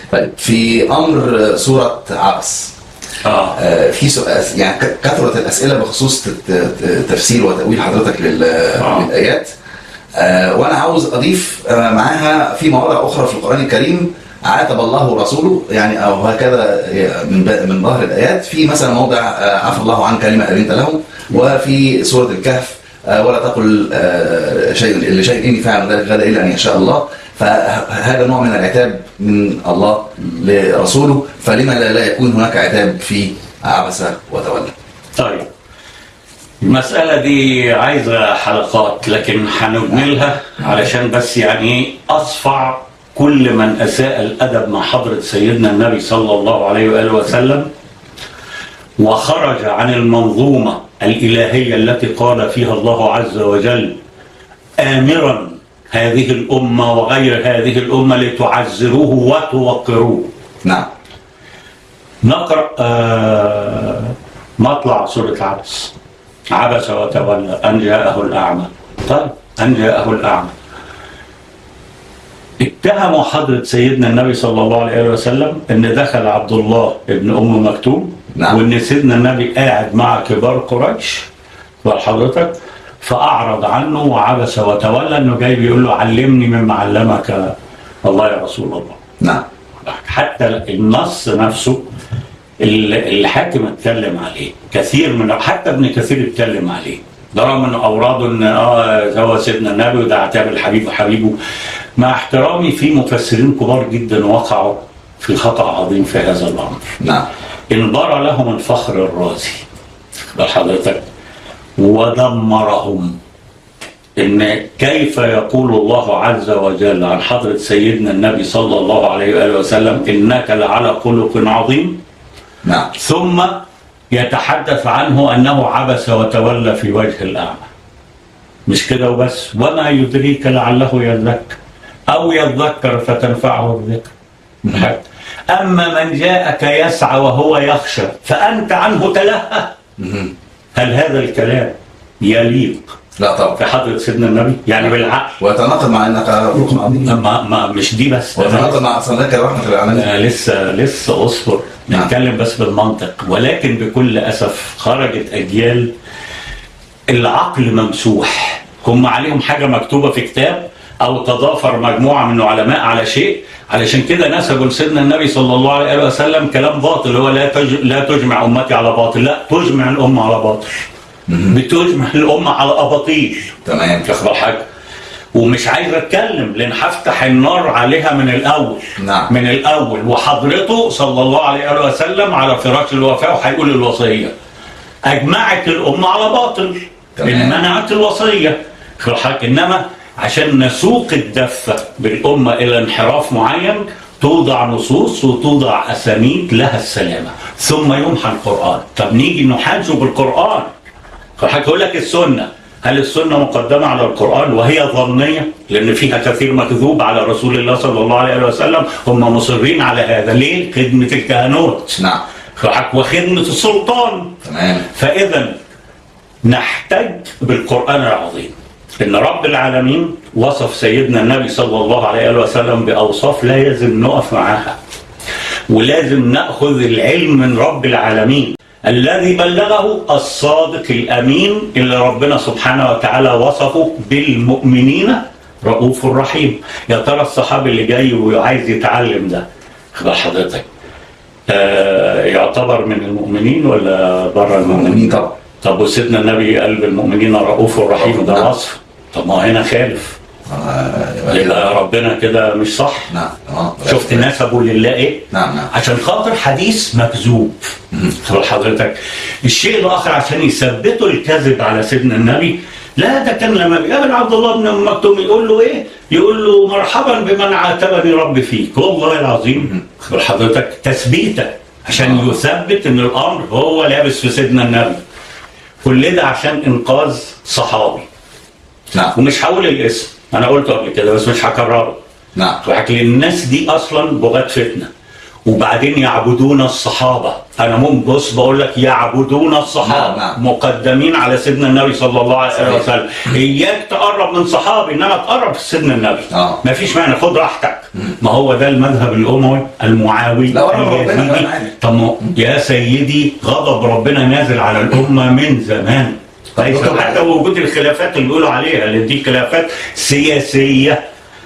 طيب في امر سوره عبس اه آه، في سؤال يعني ك- كثرت الاسئله بخصوص ت- ت- تفسير وتاويل حضرتك لل- آه. للايات آه، وانا عاوز اضيف آه، معاها في مواضع اخرى في القران الكريم عاتب الله ورسوله يعني او هكذا من ب- من ظهر الايات في مثلا موضع آه، عفى الله عنك لما اذنت لهم وفي سوره الكهف آه، ولا تقل آه، شيء لشيء اني فاعل ذلك غدا الا ان يشاء الله فهذا نوع من العتاب من الله لرسوله فلما لا, لا يكون هناك عتاب في عبس وتولى طيب المسألة دي عايزة حلقات لكن هنجملها علشان بس يعني أصفع كل من أساء الأدب مع حضرة سيدنا النبي صلى الله عليه وآله وسلم وخرج عن المنظومة الإلهية التي قال فيها الله عز وجل آمرا هذه الأمة وغير هذه الأمة لتعزروه وتوقروه نعم نقرأ آه، مطلع سورة عبس عبس وتولى أن جاءه الأعمى طيب أن جاءه الأعمى اتهموا حضرة سيدنا النبي صلى الله عليه وسلم أن دخل عبد الله ابن أم مكتوم نعم. وأن سيدنا النبي قاعد مع كبار قريش حضرتك فأعرض عنه وعبس وتولى أنه جاي بيقول له علمني مما علمك الله يا رسول الله نعم حتى النص نفسه ال- الحاكم اتكلم عليه كثير من حتى ابن كثير اتكلم عليه ده رغم ان اوراده ان اه هو سيدنا النبي وده عتاب الحبيب وحبيبه مع احترامي في مفسرين كبار جدا وقعوا في خطا عظيم في هذا الامر نعم انبرى لهم الفخر الرازي بل حضرتك ودمرهم ان كيف يقول الله عز وجل عن حضرة سيدنا النبي صلى الله عليه وآله وسلم إنك لعلى خلق عظيم نعم ثم يتحدث عنه أنه عبس وتولى في وجه الأعمى مش كده وبس وما يدريك لعله يذكر أو يذكر فتنفعه الذكر أما من جاءك يسعى وهو يخشى فأنت عنه تلهى مهم. هل هذا الكلام يليق لا طبعا في حضرة سيدنا النبي يعني بالعقل ويتناقض مع انك ركن عظيم ما, ما مش دي بس ده ويتناقض مع ارسلناك رحمه للعالمين آه، لسه لسه اصبر نعم. نتكلم بس بالمنطق ولكن بكل اسف خرجت اجيال العقل ممسوح هم عليهم حاجه مكتوبه في كتاب او تضافر مجموعه من العلماء على شيء علشان كده نسبوا لسيدنا النبي صلى الله عليه وسلم كلام باطل هو لا تج... لا تجمع امتي على باطل لا تجمع الامه على باطل بتجمع الامه على اباطيل تمام تاخد حاجه ومش عايز اتكلم لان هفتح النار عليها من الاول نعم. من الاول وحضرته صلى الله عليه وسلم على فراش الوفاه وهيقول الوصيه اجمعت الامه على باطل تمام. ان منعت الوصيه خد حضرتك؟ انما عشان نسوق الدفه بالامه الى انحراف معين توضع نصوص وتوضع اسانيد لها السلامه ثم يمحى القران طب نيجي نحاجه بالقران فهتقول لك السنه هل السنه مقدمه على القران وهي ظنيه لان فيها كثير مكذوب على رسول الله صلى الله عليه وسلم هم مصرين على هذا ليه خدمه الكهنوت نعم وخدمه السلطان تمام فإذا نحتج بالقرآن العظيم إن رب العالمين وصف سيدنا النبي صلى الله عليه وسلم بأوصاف لازم نقف معاها ولازم نأخذ العلم من رب العالمين الذي بلغه الصادق الأمين اللي ربنا سبحانه وتعالى وصفه بالمؤمنين رؤوف رحيم يا ترى الصحابي اللي جاي وعايز يتعلم ده خد حضرتك آه، يعتبر من المؤمنين ولا بره المؤمنين؟ المؤمنين طبعا طب وسيدنا النبي قال بالمؤمنين رؤوف رحيم ده نعم. وصف طب ما هنا خالف آه، يبقى ربنا كده مش صح نعم اه شفت نسبه لله ايه؟ نعم نعم عشان خاطر حديث مكذوب خد حضرتك الشيء الاخر عشان يثبتوا الكذب على سيدنا النبي لا ده كان لما بيقابل عبد الله بن ام مكتوم يقول له ايه؟ يقول له مرحبا بمن عاتبني ربي فيك والله العظيم خد حضرتك تثبيته عشان يثبت ان الامر هو لابس في سيدنا النبي كل ده عشان انقاذ صحابي نعم ومش هقول الاسم انا قلته قبل كده بس مش هكرره نعم لكن الناس دي اصلا بغاة فتنه وبعدين يعبدون الصحابه انا ممكن بص بقول لك يعبدون الصحابه نعم، نعم. مقدمين على سيدنا النبي صلى الله عليه صحيح. وسلم اياك تقرب من صحابي انما تقرب في سيدنا النبي آه. ما فيش معنى خد راحتك ما هو ده المذهب الاموي المعاوي لا، ورب ربنا اليزيدي. كمان عادي. طب ما هو يا سيدي غضب ربنا نازل على الامه من زمان طب ليس دكتور- حتى وجود الخلافات اللي بيقولوا عليها لان دي خلافات سياسيه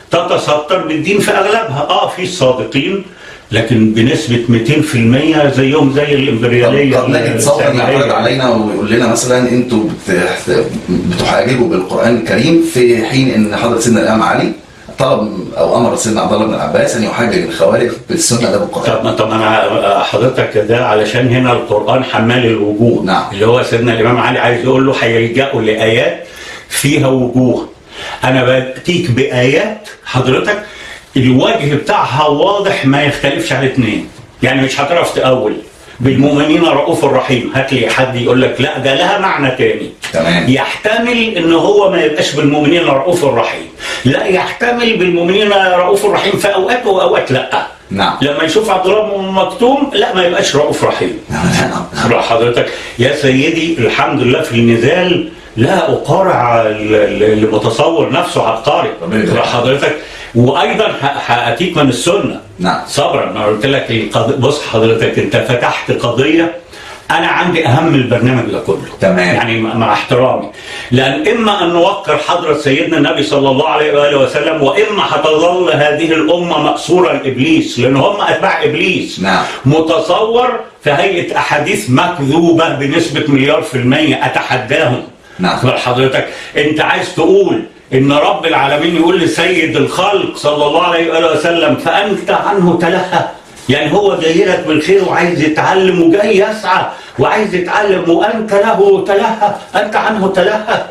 تتستر بالدين في اغلبها اه في الصادقين لكن بنسبه 200% زيهم زي الامبرياليه قد نجد صوتا السامرية. يعترض علينا ويقول لنا مثلا انتوا بت- بتحاججوا بالقران الكريم في حين ان حضره سيدنا الامام علي طلب او امر سيدنا عبد الله بن العباس ان يحجج الخوارج بالسنه ده بالقران طب طب انا حضرتك ده علشان هنا القران حمال الوجوه نعم. اللي هو سيدنا الامام علي عايز يقول له هيلجأوا لايات فيها وجوه انا باتيك بايات حضرتك الوجه بتاعها واضح ما يختلفش عن اثنين يعني مش هتعرف تأول بالمؤمنين رؤوف رحيم هات لي حد يقول لك لا ده لها معنى تاني تمام يحتمل ان هو ما يبقاش بالمؤمنين رؤوف رحيم لا يحتمل بالمؤمنين رؤوف رحيم في اوقات واوقات لا نعم لما يشوف عبد الله بن مكتوم لا ما يبقاش رؤوف رحيم نعم راح حضرتك يا سيدي الحمد لله في النزال لا اقارع ال- ال- اللي متصور نفسه عبقري ربنا يبارك. راح حضرتك وايضا ه- هاتيك من السنه نعم صبرا انا قلت لك القض... بص حضرتك انت فتحت قضيه انا عندي اهم البرنامج ده كله تمام. يعني مع مع احترامي لان اما ان نوقر حضره سيدنا النبي صلى الله عليه واله وسلم واما هتظل هذه الامه مأسوره لابليس لان هم اتباع ابليس نعم. متصور في هيئه احاديث مكذوبه بنسبه مليار في الميه اتحداهم نعم. خبر حضرتك انت عايز تقول ان رب العالمين يقول لسيد الخلق صلى الله عليه واله وسلم فانت عنه تلهى يعني هو جاي لك بالخير وعايز يتعلم وجاي يسعى وعايز يتعلم وانت له تلهى انت عنه تلهى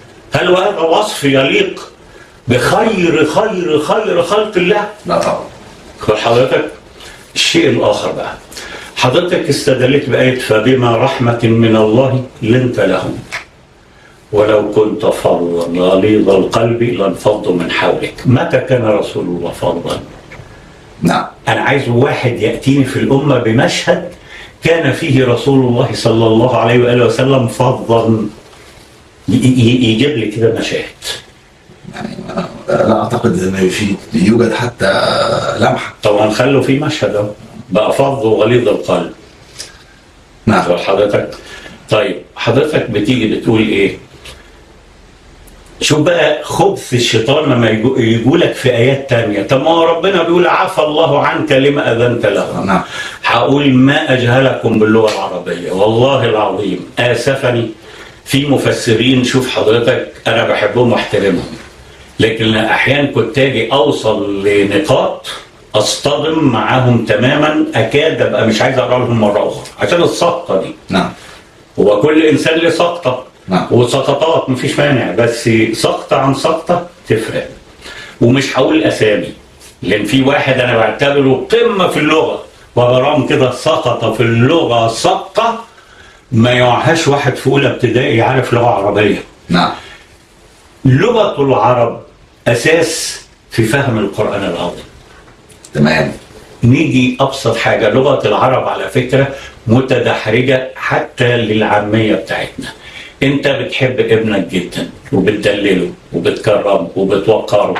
هل هذا وصف يليق بخير خير خير خلق الله لا طبعا خد حضرتك الشيء الآخر بقى حضرتك استدلت بآية فبما رحمة من الله لنت لهم ولو كنت فظا غليظ القلب لانفضوا من حولك متى كان رسول الله فظا نعم أنا عايز واحد يأتيني في الأمة بمشهد كان فيه رسول الله صلى الله عليه وآله وسلم فظا ي- ي- يجيب لي كده مشاهد يعني آه، لا اعتقد ان في يوجد حتى لمحه طبعا خلوا في مشهد أهو. بقى فظ وغليظ القلب نعم أخبر حضرتك طيب حضرتك بتيجي بتقول ايه شوف بقى خبث الشيطان لما يجو- يجولك في ايات تانية طب ما هو ربنا بيقول عفى الله عنك لما اذنت له نعم هقول ما اجهلكم باللغه العربيه والله العظيم اسفني في مفسرين شوف حضرتك انا بحبهم واحترمهم لكن احيانا كنت اجي اوصل لنقاط اصطدم معاهم تماما اكاد ابقى مش عايز اقرا لهم مره اخرى عشان السقطه دي نعم هو كل انسان له سقطه نعم. وسقطات مفيش مانع بس سقطه عن سقطه تفرق ومش هقول اسامي لان في واحد انا بعتبره قمه في اللغه وبرام كده سقط في اللغه سقطه ما يوعهاش واحد في اولى ابتدائي عارف لغه عربيه نعم لغه العرب اساس في فهم القران العظيم تمام نيجي ابسط حاجه لغه العرب على فكره متدحرجه حتى للعاميه بتاعتنا انت بتحب ابنك جدا وبتدلله وبتكرمه وبتوقره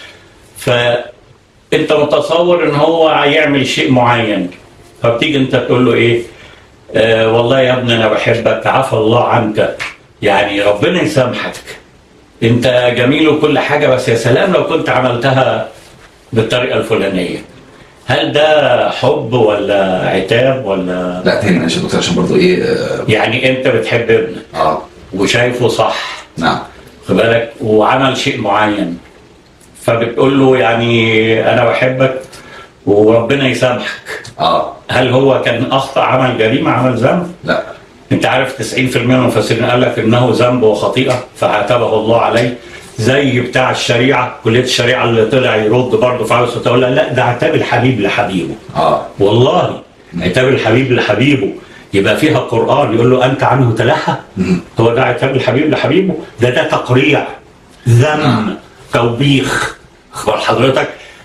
فانت متصور ان هو هيعمل شيء معين فبتيجي انت تقول له ايه آه والله يا ابني انا بحبك عفى الله عنك يعني ربنا يسامحك انت جميل وكل حاجه بس يا سلام لو كنت عملتها بالطريقه الفلانيه هل ده حب ولا عتاب ولا لا تاني معلش يا دكتور عشان برضه ايه اه, يعني انت بتحب ابنك آه. وشايفه صح نعم خد بالك وعمل شيء معين فبتقول له يعني انا بحبك وربنا يسامحك اه هل هو كان اخطا عمل جريمه عمل ذنب لا انت عارف 90% من المفسرين قال لك انه ذنب وخطيئه فعاتبه الله عليه زي بتاع الشريعه كليه الشريعه اللي طلع يرد برضه في عاوز تقول لا ده عتاب الحبيب لحبيبه اه والله عتاب الحبيب لحبيبه يبقى فيها قرآن يقول له أنت عنه تلهى مم. هو ده عتاب الحبيب لحبيبه ده ده تقريع ذم نعم. توبيخ اخبار حضرتك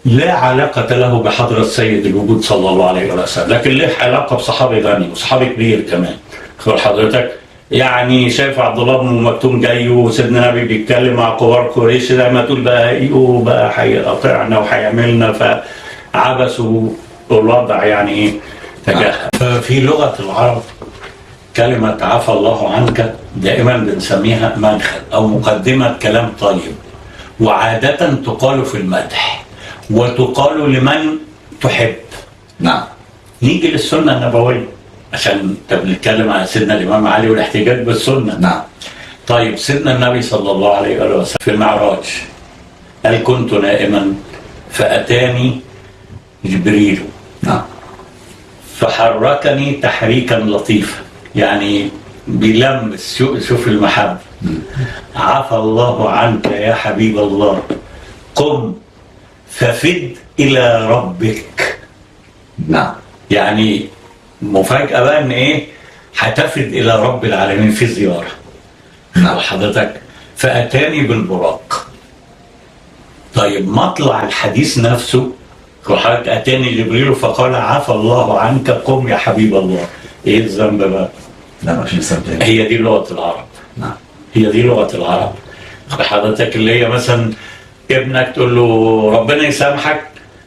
لا علاقة له بحضرة سيد الوجود صلى الله عليه وسلم لكن له علاقة بصحابي غني وصحابي كبير كمان خبر حضرتك يعني شايف عبد الله بن مكتوم جاي وسيدنا النبي بيتكلم مع كبار قريش زي ما تقول بقى ايوه بقى هيقاطعنا وهيعملنا فعبسوا الوضع يعني ايه تجاهل ففي لغة العرب كلمة عفى الله عنك دائما بنسميها مدخل أو مقدمة كلام طيب وعادة تقال في المدح وتقال لمن تحب نعم نيجي للسنة النبوية عشان انت بنتكلم على سيدنا الإمام علي والاحتجاج بالسنة نعم طيب سيدنا النبي صلى الله عليه وآله وسلم في المعراج قال كنت نائما فأتاني جبريل نعم فحركني تحريكا لطيفا يعني بيلمس شو- شوف المحبة عفى الله عنك يا حبيب الله قم ففد إلى ربك نعم يعني مفاجأة بقى إن إيه هتفد إلى رب العالمين في زيارة نعم وحضرتك فأتاني بالبراق طيب مطلع الحديث نفسه وحضرتك أتاني جبريل فقال عفى الله عنك قم يا حبيب الله إيه الذنب بقى لا ما فيش سبب هي دي لغة العرب نعم هي دي لغة العرب حضرتك اللي هي مثلا ابنك تقول له ربنا يسامحك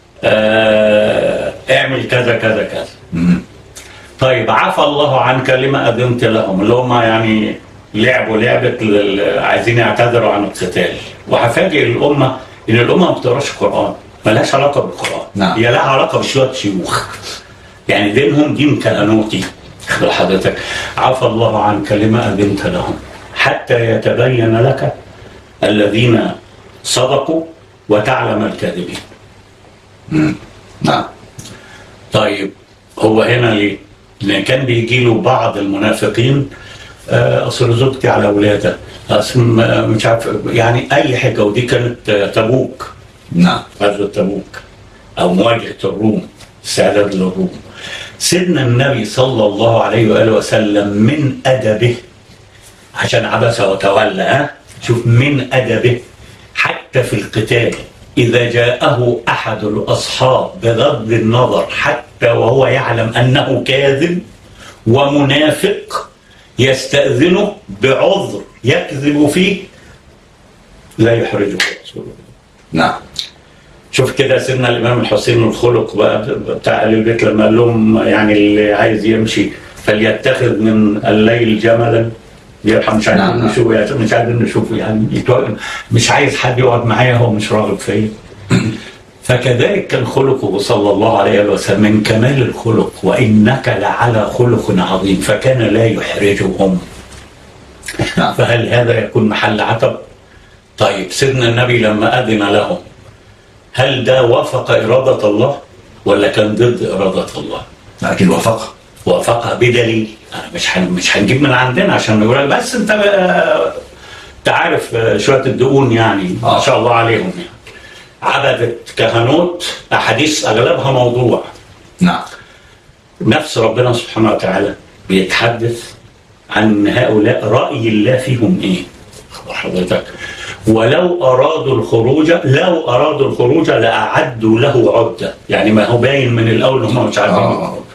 آه اعمل كذا كذا كذا مم. طيب عفى الله عنك لما أذنت لهم اللي هم يعني لعبوا لعبة لل- عايزين يعتذروا عن القتال وهفاجئ الأمة إن الأمة ما بتقراش القرآن ملهاش علاقة بالقرآن نعم. هي لها علاقة بشوية شيوخ يعني دينهم دين كهنوتي خد حضرتك عفى الله عنك لما أذنت لهم حتى يتبين لك الذين صدقوا وتعلم الكاذبين مم. نعم طيب هو هنا ليه؟ لأن كان بيجي له بعض المنافقين آه، أصل زوجتي على ولادة أصل م- مش عارف يعني أي حاجة ودي كانت آه، تبوك نعم غزوة تبوك أو مواجهة الروم استعداد للروم سيدنا النبي صلى الله عليه وآله وسلم من أدبه عشان عبس وتولى ها شوف من أدبه حتى في القتال إذا جاءه أحد الأصحاب بغض النظر حتى وهو يعلم أنه كاذب ومنافق يستأذنه بعذر يكذب فيه لا يحرجه رسول الله نعم شوف كده سيدنا الامام الحسين الخلق بقى بتاع اهل البيت لما قال لهم يعني اللي عايز يمشي فليتخذ من الليل جملا يرحم مش نعم، عايزين نعم. نشوفه يعني مش عايزين نشوفه يعني يتوقف مش عايز حد يقعد معايا هو مش راغب فيا فكذلك كان خلقه صلى الله عليه وسلم من كمال الخلق وانك لعلى خلق عظيم فكان لا يحرجهم نعم فهل هذا يكون محل عتب؟ طيب سيدنا النبي لما أذن لهم هل ده وافق إرادة الله ولا كان ضد إرادة الله؟ لكن وافق وافقها بدليل أنا مش هن مش هنجيب من عندنا عشان نقول بس انت آه، انت عارف آه، شويه الدقون يعني ما آه. شاء الله عليهم يعني عبدة كهنوت احاديث اغلبها موضوع نعم نفس ربنا سبحانه وتعالى بيتحدث عن هؤلاء رأي الله فيهم ايه خبر حضرتك ولو أرادوا الخروج لو أرادوا الخروج لأعدوا له عدة يعني ما هو باين من الأول هم مش عارفين آه. يخرجوا.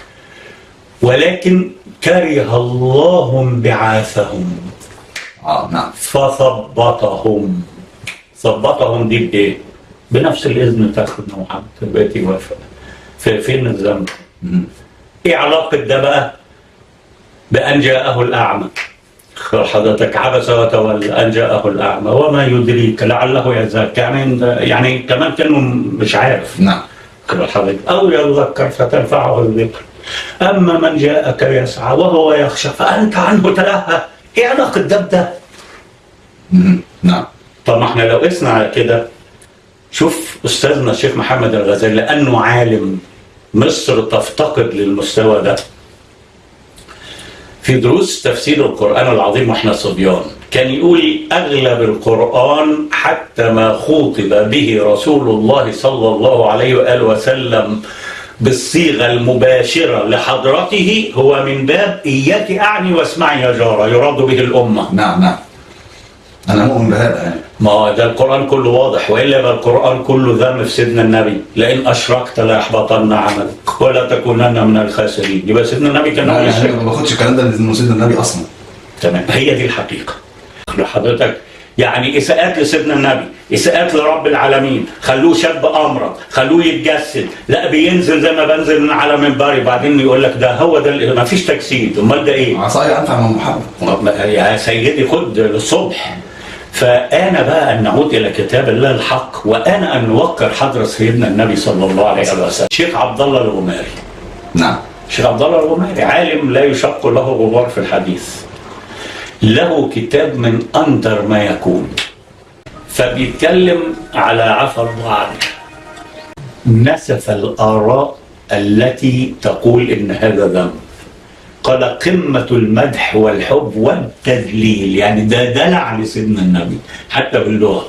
ولكن كره الله انبعاثهم اه نعم فثبطهم ثبطهم دي بايه؟ بنفس الاذن بتاع سيدنا محمد البيت يوافق في فين الذنب؟ مم. ايه علاقه ده بقى بان جاءه الاعمى؟ حضرتك عبس وتولى ان جاءه الاعمى وما يدريك لعله يزكى يعني يعني كمان كانوا مش عارف نعم كما حضرتك أو يذكر فتنفعه الذكر أما من جاءك يسعى وهو يخشى فأنت عنه تلهى إيه علاقة ده بده؟ مم. نعم طب ما احنا لو قسنا على كده شوف أستاذنا الشيخ محمد الغزالي لأنه عالم مصر تفتقد للمستوى ده في دروس تفسير القرآن العظيم واحنا صبيان كان يقول أغلب القرآن حتى ما خوطب به رسول الله صلى الله عليه وآله وسلم بالصيغة المباشرة لحضرته هو من باب إياك أعني واسمعي يا جارة يراد به الأمة نعم نعم انا مؤمن بهذا يعني ما هو ده القرآن كله واضح وإلا يبقى القرآن كله ذم في سيدنا النبي لئن أشركت ليحبطن عملك ولا تكونن من الخاسرين يبقى سيدنا النبي كان لا هو يعني يشرك ما باخدش الكلام ده من سيدنا النبي اصلا تمام هي دي الحقيقة حضرتك يعني إساءات لسيدنا النبي إساءات لرب العالمين خلوه شاب أمرض خلوه يتجسد لا بينزل زي ما بنزل من على منبري بعدين يقول لك ده هو ده ما فيش تجسيد أمال ده إيه عصايا انفع من محمد طب ما- يا سيدي خد للصبح فأنا بقى أن نعود إلى كتاب الله الحق وأنا أن نوقر حضرة سيدنا النبي صلى الله عليه وسلم شيخ عبد الله الغماري نعم شيخ عبد الله الغماري عالم لا يشق له غبار في الحديث له كتاب من أندر ما يكون فبيتكلم على عفى الله عنه نسف الآراء التي تقول إن هذا ذنب قال قمة المدح والحب والتذليل يعني ده دلع لسيدنا النبي حتى باللغة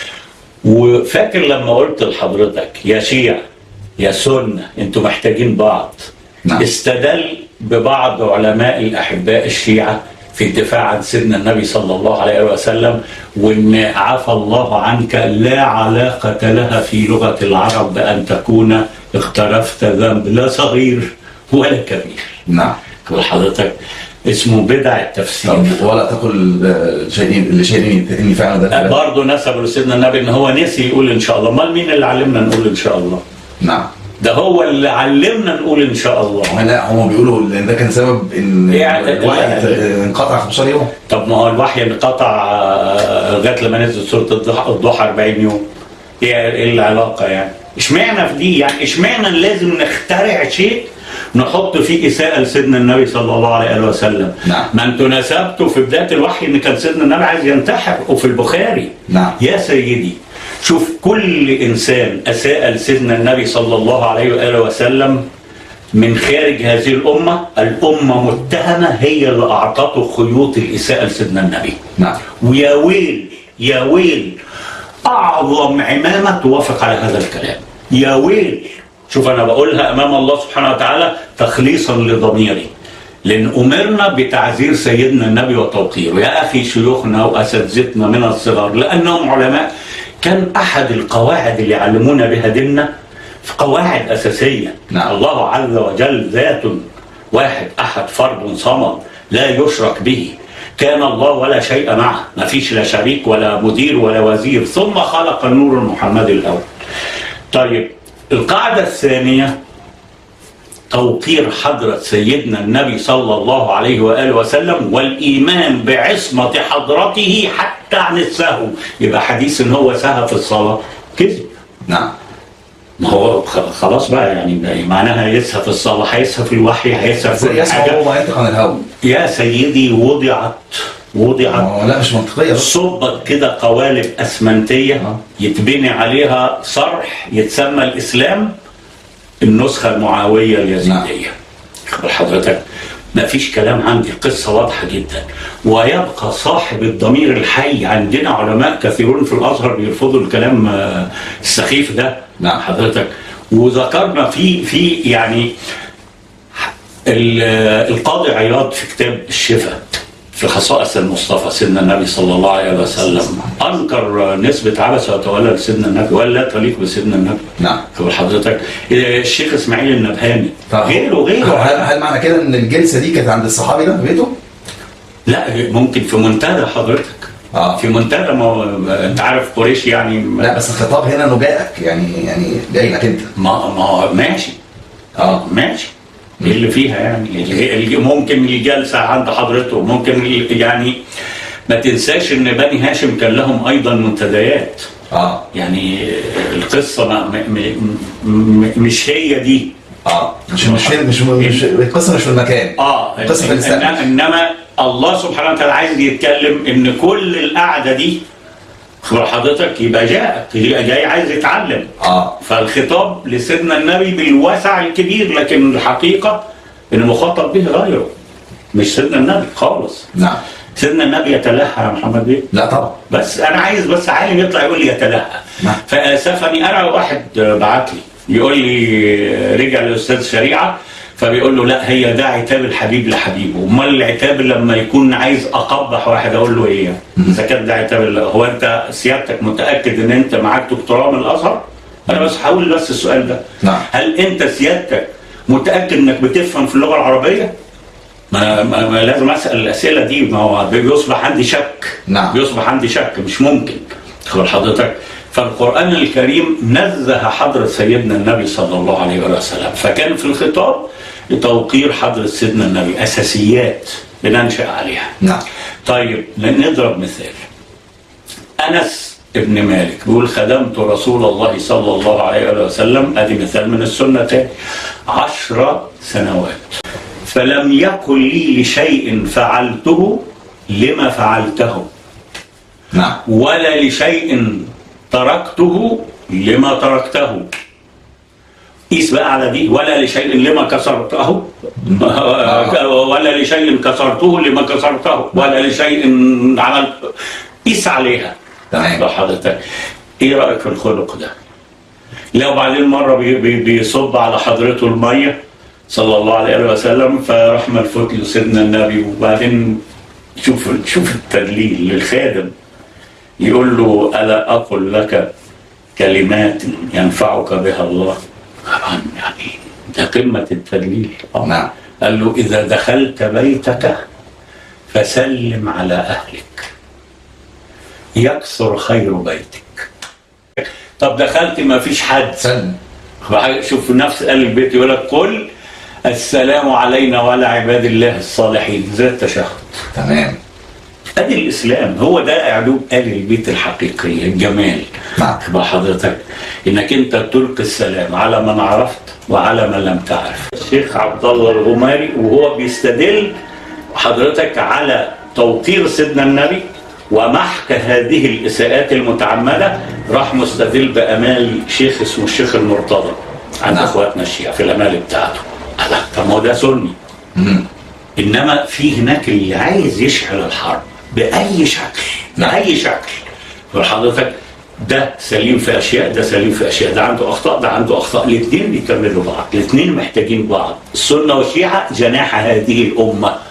وفاكر لما قلت لحضرتك يا شيعة يا سنة انتوا محتاجين بعض نعم. استدل ببعض علماء الأحباء الشيعة في الدفاع عن سيدنا النبي صلى الله عليه وسلم وان عفى الله عنك لا علاقة لها في لغة العرب بأن تكون اقترفت ذنب لا صغير ولا كبير نعم تقول حضرتك اسمه بدع التفسير طب ولا تقل آه، شيئين لشيئين اني فعلا ده برضه نسب لسيدنا النبي ان هو نسي يقول ان شاء الله امال مين اللي علمنا نقول ان شاء الله نعم ده هو اللي علمنا نقول ان شاء الله لا هم بيقولوا ان ده كان سبب ان يعني- الوحي انقطع 15 يوم طب ما هو الوحي انقطع آه، لغايه لما نزل سوره الضحى الضحى 40 يوم ايه ايه العلاقه يعني؟ اشمعنى في دي يعني اشمعنى لازم نخترع شيء نحط فيه اساءه لسيدنا النبي صلى الله عليه وسلم نعم. ما انتوا نسبتوا في بدايه الوحي ان كان سيدنا النبي عايز ينتحر وفي البخاري نعم. يا سيدي شوف كل انسان اساء لسيدنا النبي صلى الله عليه واله وسلم من خارج هذه الامه الامه متهمه هي اللي اعطته خيوط الاساءه لسيدنا النبي نعم ويا ويل يا ويل اعظم عمامه توافق على هذا الكلام يا ويل شوف انا بقولها امام الله سبحانه وتعالى تخليصا لضميري لان امرنا بتعزير سيدنا النبي وتوقيره يا اخي شيوخنا واساتذتنا من الصغر لانهم علماء كان احد القواعد اللي يعلمونا بها ديننا في قواعد اساسيه نعم. الله عز وجل ذات واحد احد فرد صمد لا يشرك به كان الله ولا شيء معه ما فيش لا شريك ولا مدير ولا وزير ثم خلق النور المحمدي الاول طيب القاعده الثانيه توقير حضرة سيدنا النبي صلى الله عليه وآله وسلم والإيمان بعصمة حضرته حتى عن السهو يبقى حديث إن هو سهى في الصلاة كذب نعم ما هو خ- خلاص بقى يعني معناها هيسهى في الصلاة هيسهى في الوحي هيسهى في زي كل يسمع حاجة هو ما ينطق عن الهوى يا سيدي وضعت وضعت هو لا مش منطقيه بس صبت كده قوالب اسمنتيه آه. يتبني عليها صرح يتسمى الاسلام النسخه المعاويه اليزيديه خبر حضرتك ما فيش كلام عندي القصة واضحة جدا ويبقى صاحب الضمير الحي عندنا علماء كثيرون في الأزهر بيرفضوا الكلام آه، السخيف ده نعم. حضرتك وذكرنا في في يعني ال- القاضي عياض في كتاب الشفاء في خصائص المصطفى سيدنا النبي صلى الله عليه وسلم انكر نسبه عبس وتولى لسيدنا النبي ولا تليق بسيدنا النبي نعم خبر حضرتك الشيخ اسماعيل النبهاني طب غيره هل, غيره هل معنى كده ان الجلسه دي كانت عند الصحابي ده في بيته؟ لا ممكن في منتدى حضرتك اه في منتدى ما هو- انت عارف قريش يعني لا بس الخطاب هنا انه جاءك يعني يعني جاي لك انت ما ما ماشي اه ماشي ايه اللي فيها يعني اللي- اللي- ممكن الجلسه عند حضرته ممكن ال- يعني ما تنساش ان بني هاشم كان لهم ايضا منتديات اه يعني القصه ما م م م مش هي دي اه مش مش مش, مش القصه مش في المكان اه القصه في إن- الاستقبال انما الله سبحانه وتعالى عايز يتكلم ان كل القعده دي خبر حضرتك يبقى جاء جاي عايز يتعلم اه فالخطاب لسيدنا النبي بالوسع الكبير لكن الحقيقه ان مخاطب به غيره مش سيدنا النبي خالص نعم سيدنا النبي يتلهى يا محمد بيه لا طبعا بس انا عايز بس عالم يطلع يقول لي يتلهى نعم. فاسفني انا واحد بعت لي يقول لي رجع لاستاذ شريعه فبيقول له لا هي ده عتاب الحبيب لحبيبه امال العتاب لما يكون عايز اقبح واحد اقول له ايه اذا كان ده عتاب الله هو انت سيادتك متاكد ان انت معاك دكتوراه من الازهر انا بس هقول بس السؤال ده نعم. هل انت سيادتك متاكد انك بتفهم في اللغه العربيه ما, ما, ما لازم اسال الاسئله دي ما هو بيصبح عندي شك نعم. بيصبح عندي شك مش ممكن خبر حضرتك فالقرآن الكريم نزه حضرة سيدنا النبي صلى الله عليه وسلم فكان في الخطاب لتوقير حضرة سيدنا النبي أساسيات بننشأ عليها نعم طيب نضرب مثال أنس ابن مالك بيقول خدمت رسول الله صلى الله عليه وسلم ادي مثال من السنة تاني عشر سنوات فلم يكن لي لشيء فعلته لما فعلته نعم ولا لشيء تركته لما تركته قيس بقى على دي ولا لشيء لما كسرته ولا لشيء كسرته لما كسرته ولا لشيء عملت قيس عليها تمام. لو حضرتك ايه رايك في الخلق ده؟ لو بعدين مره بي بي بيصب على حضرته الميه صلى الله عليه وسلم فراح ملفوت له سيدنا النبي وبعدين شوف شوف التدليل للخادم يقول له ألا أقل لك كلمات ينفعك بها الله طبعا يعني ده قمة التدليل آه. نعم. قال له إذا دخلت بيتك فسلم على أهلك يكثر خير بيتك طب دخلت ما فيش حد سلم شوف نفس قال البيت يقول لك قل السلام علينا وعلى عباد الله الصالحين زي التشهد تمام ادي الاسلام هو ده اعدوب ال البيت الحقيقي الجمال نعم. تبقى حضرتك انك انت تلقي السلام على من عرفت وعلى من لم تعرف الشيخ عبد الله الغماري وهو بيستدل حضرتك على توقير سيدنا النبي ومحك هذه الاساءات المتعمده راح مستدل بامال شيخ اسمه الشيخ المرتضى عند نعم. اخواتنا الشيعة في الامال بتاعته قال لك طب ما هو ده سني مم. انما في هناك اللي عايز يشعل الحرب باي شكل نعم. باي شكل فحضرتك ده سليم في اشياء ده سليم في اشياء ده عنده اخطاء ده عنده اخطاء الاثنين بيكملوا بعض الاثنين محتاجين بعض السنه والشيعه جناح هذه الامه